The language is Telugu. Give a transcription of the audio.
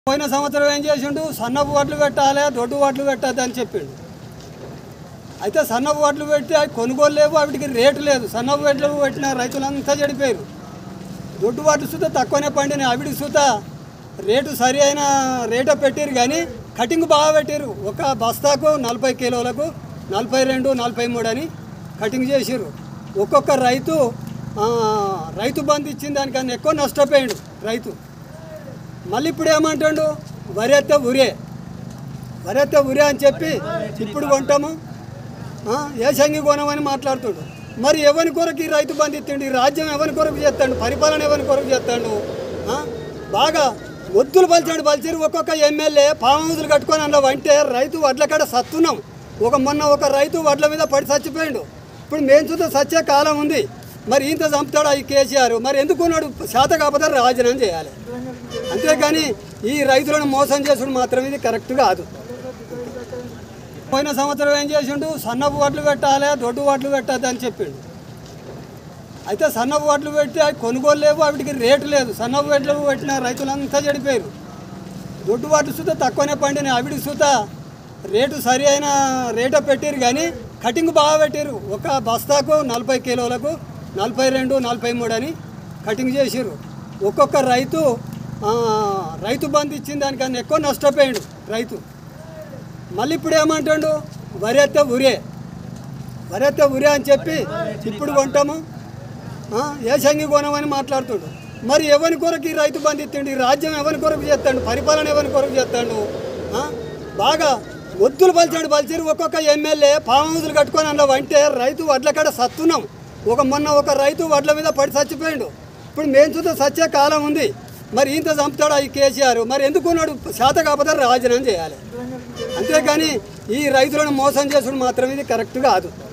పోయిన సంవత్సరం ఏం చేసిండు సన్నపు వడ్లు పెట్టాలి దొడ్డు వడ్లు పెట్టద్దు అని చెప్పిండు అయితే సన్నపు వడ్లు పెట్టి అవి కొనుగోలు లేవు వాటికి రేటు లేదు సన్నపు వడ్లు పెట్టిన రైతులంతా చెడిపోయారు దొడ్డు వడ్లు సుత తక్కువనే పండిన అవిడి సుత రేటు సరి అయిన రేటు పెట్టారు కానీ కటింగ్ బాగా పెట్టారు ఒక బస్తాకు నలభై కిలోలకు నలభై రెండు నలభై మూడు అని కటింగ్ చేసిర్రు ఒక్కొక్క రైతు ఆ, రైతు బంధు ఇచ్చిన దానికన్నా ఎక్కువ నష్టపోయాడు రైతు మళ్ళీ ఇప్పుడు ఏమంటాడు వరి అయితే ఉరే వరి అయితే ఉరే అని చెప్పి ఇప్పుడు కొంటాము ఆ, ఏ సంగి కొనమని మాట్లాడుతాడు మరి ఎవరి కొరకు ఈ రైతు బంధు ఇస్తాడు ఈ రాజ్యం ఎవరి కొరకు చేస్తాడు పరిపాలన ఎవరి కొరకు చేస్తాడు ఆ, బాగా ఒత్తులు పలిచాడు పలిచారు ఒక్కొక్క ఎమ్మెల్యే ఫామ్ హౌజులు కట్టుకొని అన్నావు అంటే రైతు వడ్ల కాడ సత్తున్నాం ఒక మొన్న ఒక రైతు వడ్ల మీద పడి చచ్చిపోయాడు ఇప్పుడు మేము చూస్తే సచ్చే కాలం ఉంది మరి ఇంత చంపుతాడు ఈ కేసీఆర్ మరి ఎందుకు ఉన్నాడు శాత కాకపోతే రాజీనామా చేయాలి అంతేగాని ఈ రైతులను మోసం చేసుడు మాత్రం ఇది కరెక్ట్ కాదు పోయిన సంవత్సరం ఏం చేసిండు సన్నపు వడ్లు పెట్టాలి దొడ్డు వడ్లు పెట్టద్దు అని చెప్పిండు అయితే సన్నపు వడ్లు పెట్టి అవి కొనుగోలు లేవు వాటికి రేటు లేదు సన్నపు వడ్లు పెట్టిన రైతులంతా చెడిపోయారు దొడ్డు వడ్లు సుత తక్కువనే పండిన అవిడి సుత రేటు సరి అయిన రేటు పెట్టారు కానీ కటింగ్ బాగా పెట్టారు ఒక బస్తాకు నలభై కిలోలకు నలభై రెండు నలభై మూడు అని కటింగ్ చేసిర్రు ఒక్కొక్క రైతు ఆ, రైతు బంధు ఇచ్చిన దానికన్నా ఎక్కువ నష్టపోయాడు రైతు మళ్ళీ ఇప్పుడు ఏమంటాడు వరి అయితే ఉరే వరి అయితే ఉరే అని చెప్పి ఇప్పుడు కొంటాము ఆ, ఏ సంగి కొనమని మాట్లాడుతాడు మరి ఎవరి కొరకు ఈ రైతు బంధు ఇస్తాడు ఈ రాజ్యం ఎవరి కొరకు చేస్తాడు పరిపాలన ఎవరి కొరకు చేస్తాడు ఆ, బాగా ఒత్తులు పలిచాడు పలిచారు ఒక్కొక్క ఎమ్మెల్యే ఫామ్ హౌజులు కట్టుకొని అన్నావు అంటే రైతు వడ్ల కాడ సత్తున్నాం ఒక మొన్న ఒక రైతు వడ్ల మీద పడి చచ్చిపోయాడు ఇప్పుడు మేము చూస్తే సచ్చే కాలం ఉంది మరి ఇంత చంపుతాడు ఈ కేసీఆర్ మరి ఎందుకు ఉన్నాడు శాత కాకపోతే రాజీనామా చేయాలి అంతేగాని ఈ రైతులను మోసం చేసుడు మాత్రం ఇది కరెక్ట్ కాదు